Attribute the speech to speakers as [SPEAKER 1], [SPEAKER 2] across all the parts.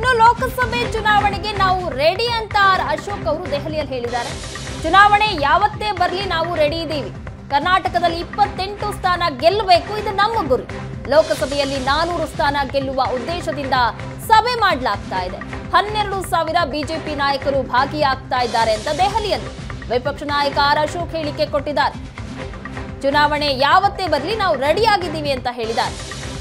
[SPEAKER 1] ಇನ್ನು ಲೋಕಸಭೆ ಚುನಾವಣೆಗೆ ನಾವು ರೆಡಿ ಅಂತ ಆರ್ ಅಶೋಕ್ ಅವರು ದೆಹಲಿಯಲ್ಲಿ ಹೇಳಿದ್ದಾರೆ ಚುನಾವಣೆ ಯಾವತ್ತೇ ಬರಲಿ ನಾವು ರೆಡಿ ಇದ್ದೀವಿ ಕರ್ನಾಟಕದಲ್ಲಿ ಇಪ್ಪತ್ತೆಂಟು ಸ್ಥಾನ ಗೆಲ್ಲಬೇಕು ಇದು ನಮ್ಮ ಗುರಿ ಲೋಕಸಭೆಯಲ್ಲಿ ನಾನೂರು ಸ್ಥಾನ ಗೆಲ್ಲುವ ಉದ್ದೇಶದಿಂದ ಸಭೆ ಮಾಡಲಾಗ್ತಾ ಇದೆ ಹನ್ನೆರಡು ಸಾವಿರ ಬಿಜೆಪಿ ನಾಯಕರು ಭಾಗಿಯಾಗ್ತಾ ಇದ್ದಾರೆ ಅಂತ ದೆಹಲಿಯಲ್ಲಿ ವಿಪಕ್ಷ ನಾಯಕ ಆರ್ ಅಶೋಕ್ ಹೇಳಿಕೆ ಕೊಟ್ಟಿದ್ದಾರೆ ಚುನಾವಣೆ ಯಾವತ್ತೇ ಬರಲಿ ನಾವು ರೆಡಿ ಆಗಿದ್ದೀವಿ ಅಂತ ಹೇಳಿದ್ದಾರೆ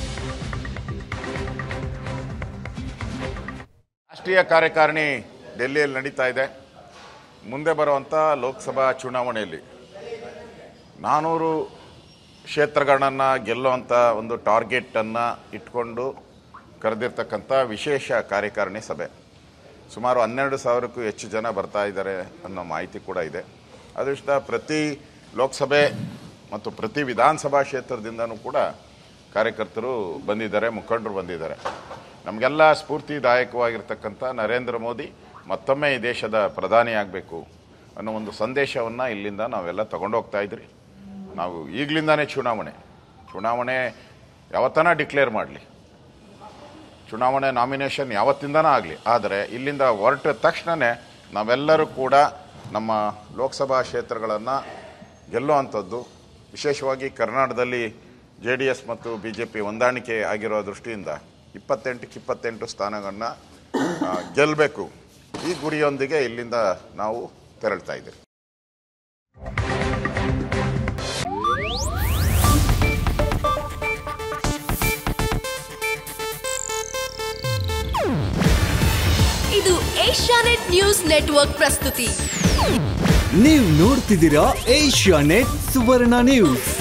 [SPEAKER 2] ರಾಷ್ಟ್ರೀಯ ಕಾರ್ಯಕಾರಿಣಿ ಡೆಲ್ಲಿಯಲ್ಲಿ ನಡೀತಾ ಇದೆ ಮುಂದೆ ಬರುವಂಥ ಲೋಕಸಭಾ ಚುನಾವಣೆಯಲ್ಲಿ ನಾನೂರು ಕ್ಷೇತ್ರಗಳನ್ನ ಗೆಲ್ಲುವಂಥ ಒಂದು ಟಾರ್ಗೆಟನ್ನು ಇಟ್ಕೊಂಡು ಕರೆದಿರ್ತಕ್ಕಂಥ ವಿಶೇಷ ಕಾರ್ಯಕಾರಿಣಿ ಸಭೆ ಸುಮಾರು ಹನ್ನೆರಡು ಸಾವಿರಕ್ಕೂ ಹೆಚ್ಚು ಜನ ಬರ್ತಾ ಇದ್ದಾರೆ ಅನ್ನೋ ಮಾಹಿತಿ ಕೂಡ ಇದೆ ಅದೃಷ್ಟ ಪ್ರತಿ ಲೋಕಸಭೆ ಮತ್ತು ಪ್ರತಿ ವಿಧಾನಸಭಾ ಕ್ಷೇತ್ರದಿಂದನೂ ಕೂಡ ಕಾರ್ಯಕರ್ತರು ಬಂದಿದ್ದಾರೆ ಮುಖಂಡರು ಬಂದಿದ್ದಾರೆ ನಮಗೆಲ್ಲ ಸ್ಫೂರ್ತಿದಾಯಕವಾಗಿರ್ತಕ್ಕಂಥ ನರೇಂದ್ರ ಮೋದಿ ಮತ್ತೊಮ್ಮೆ ಈ ದೇಶದ ಪ್ರಧಾನಿ ಆಗಬೇಕು ಅನ್ನೋ ಒಂದು ಸಂದೇಶವನ್ನು ಇಲ್ಲಿಂದ ನಾವೆಲ್ಲ ತಗೊಂಡೋಗ್ತಾ ಇದ್ರಿ ನಾವು ಈಗಲಿಂದಾನೇ ಚುನಾವಣೆ ಚುನಾವಣೆ ಯಾವತ್ತನ ಡಿಕ್ಲೇರ್ ಮಾಡಲಿ ಚುನಾವಣೆ ನಾಮಿನೇಷನ್ ಯಾವತ್ತಿಂದನೂ ಆಗಲಿ ಆದರೆ ಇಲ್ಲಿಂದ ಹೊರಟ ತಕ್ಷಣವೇ ನಾವೆಲ್ಲರೂ ಕೂಡ ನಮ್ಮ ಲೋಕಸಭಾ ಕ್ಷೇತ್ರಗಳನ್ನು ಗೆಲ್ಲುವಂಥದ್ದು ವಿಶೇಷವಾಗಿ ಕರ್ನಾಟಕದಲ್ಲಿ ಜೆ ಡಿ ಎಸ್ ಮತ್ತು ಬಿ ಜೆ ಪಿ ಹೊಂದಾಣಿಕೆ ಆಗಿರೋ ದೃಷ್ಟಿಯಿಂದ ಇಪ್ಪತ್ತೆಂಟಕ್ಕೆ ಇಪ್ಪತ್ತೆಂಟು ಸ್ಥಾನಗಳನ್ನ ಗೆಲ್ಲಬೇಕು ಈ ಗುರಿಯೊಂದಿಗೆ ಇಲ್ಲಿಂದ ನಾವು ತೆರಳ್ತಾ ಇದ್ದೀವಿ
[SPEAKER 3] ಇದು ಏಷ್ಯಾನೆಟ್ ನ್ಯೂಸ್ ನೆಟ್ವರ್ಕ್ ಪ್ರಸ್ತುತಿ
[SPEAKER 4] ನೀವು ನೋಡ್ತಿದ್ದೀರಾ ಏಷ್ಯಾ ನೆಟ್ ಸುವರ್ಣ ನ್ಯೂಸ್